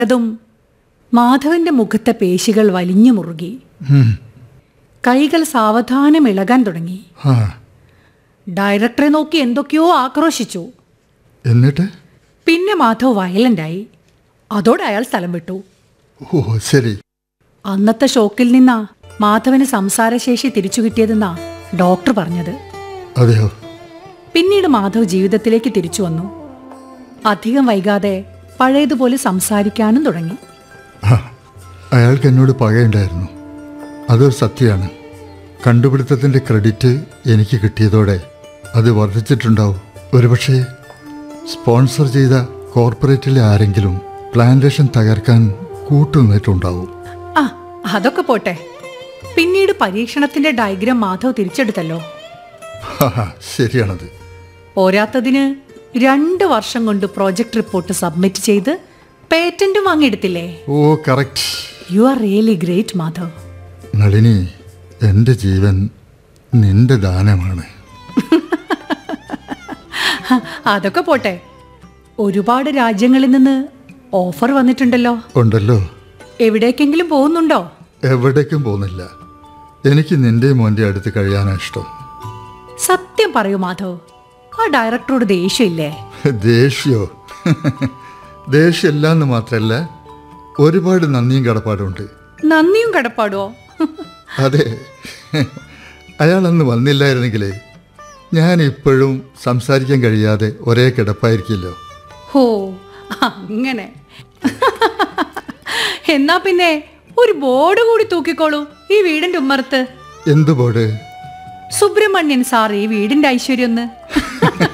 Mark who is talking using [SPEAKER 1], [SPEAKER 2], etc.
[SPEAKER 1] അതും മാധവന്റെ മുഖത്തെ പേശികൾ വലിഞ്ഞു മുറുകി
[SPEAKER 2] ഉം.
[SPEAKER 1] കൈകൾ സാവധാനം ഇളകാൻ തുടങ്ങി
[SPEAKER 2] ആ
[SPEAKER 1] ഡയറക്ടറെ നോക്കി എന്തൊക്കെയോ ആക്രോശിച്ചു
[SPEAKER 2] എന്നിട്ട്
[SPEAKER 1] പിന്നെ മാധവ് വയലന്റായി അതോടെ അയാൾ സ്ഥലം വിട്ടു
[SPEAKER 2] ഓ ശരി
[SPEAKER 1] അന്നത്തെ ഷോക്കിൽ നിന്നാ മാധവന് സംസാരശേഷി തിരിച്ചു കിട്ടിയതെന്നാ ഡോക്ടർ പറഞ്ഞത്
[SPEAKER 2] അതെയോ
[SPEAKER 1] പിന്നീട് മാധവ് ജീവിതത്തിലേക്ക് തിരിച്ചു വന്നു അധികം വൈകാതെ പഴയതുപോലെ സംസാരിക്കാനും തുടങ്ങി
[SPEAKER 2] ആ അയാൾക്ക് എന്നോട് പകയുണ്ടായിരുന്നു അതൊരു സത്യമാണ് കണ്ടുപിടുത്തത്തിൻ്റെ ക്രെഡിറ്റ് എനിക്ക് കിട്ടിയതോടെ അത് വർദ്ധിച്ചിട്ടുണ്ടാവും ഒരുപക്ഷെ സ്പോൺസർ ചെയ്ത കോർപ്പറേറ്റിലെ ആരെങ്കിലും പ്ലാന്റേഷൻ തകർക്കാൻ കൂട്ടുനിന്നിട്ടുണ്ടാവും
[SPEAKER 1] ആ അതൊക്കെ പോട്ടെ പിന്നീട് പരീക്ഷണത്തിന്റെ ഡയഗ്രാം മാധവ് തിരിച്ചെടുത്തല്ലോ
[SPEAKER 2] ഹാ, ശരിയാണത്
[SPEAKER 1] പോരാത്തതിന് രണ്ട് വർഷം കൊണ്ട് പ്രോജക്ട് റിപ്പോർട്ട് സബ്മിറ്റ് ചെയ്ത് പേറ്റന്റും വാങ്ങിയെടുത്തില്ലേ
[SPEAKER 2] oh correct
[SPEAKER 1] you are really great Madhav
[SPEAKER 2] Nalini എൻ്റെ ജീവൻ നിന്റെ ദാനമാണ്
[SPEAKER 1] ഹ, അതൊക്കെ പോട്ടെ ഒരുപാട് രാജ്യങ്ങളിൽ നിന്ന് ഓഫർ വന്നിട്ടുണ്ടല്ലോ
[SPEAKER 2] ഉണ്ടല്ലോ
[SPEAKER 1] എവിടേക്കെങ്കിലും പോകുന്നുണ്ടോ
[SPEAKER 2] എവിടേക്കും പോകുന്നില്ല എനിക്ക് നിന്റെ മോൻ്റെ അടുത്ത് കഴിയാനാ ഇഷ്ടം
[SPEAKER 1] സത്യം പറയൂ മാധവ് ആ ഡയറക്ടറോട് ദേഷ്യമില്ലേ
[SPEAKER 2] ദേഷ്യോ ദേഷ്യമല്ല എന്ന് മാത്രമല്ല ഒരുപാട് നന്ദിയും കടപ്പാടുണ്ട്
[SPEAKER 1] നന്ദിയും കടപ്പാടോ
[SPEAKER 2] അതെ അയാൾ അന്ന് വന്നില്ലായിരുന്നെങ്കിലേ ഞാൻ ഇപ്പോഴും സംസാരിക്കാൻ കഴിയാതെ ഒരേ കിടപ്പായിരിക്കില്ലോ
[SPEAKER 1] ഹോ അങ്ങനെ എന്നാ പിന്നെ ഒരു ബോർഡ് കൂടി തൂക്കിക്കോളൂ ഈ വീടിന്റെ ഉമ്മറത്ത്
[SPEAKER 2] എന്ത് ബോർഡ്
[SPEAKER 1] സുബ്രഹ്മണ്യൻ സാർ ഈ വീടിന്റെ ഐശ്വര്യം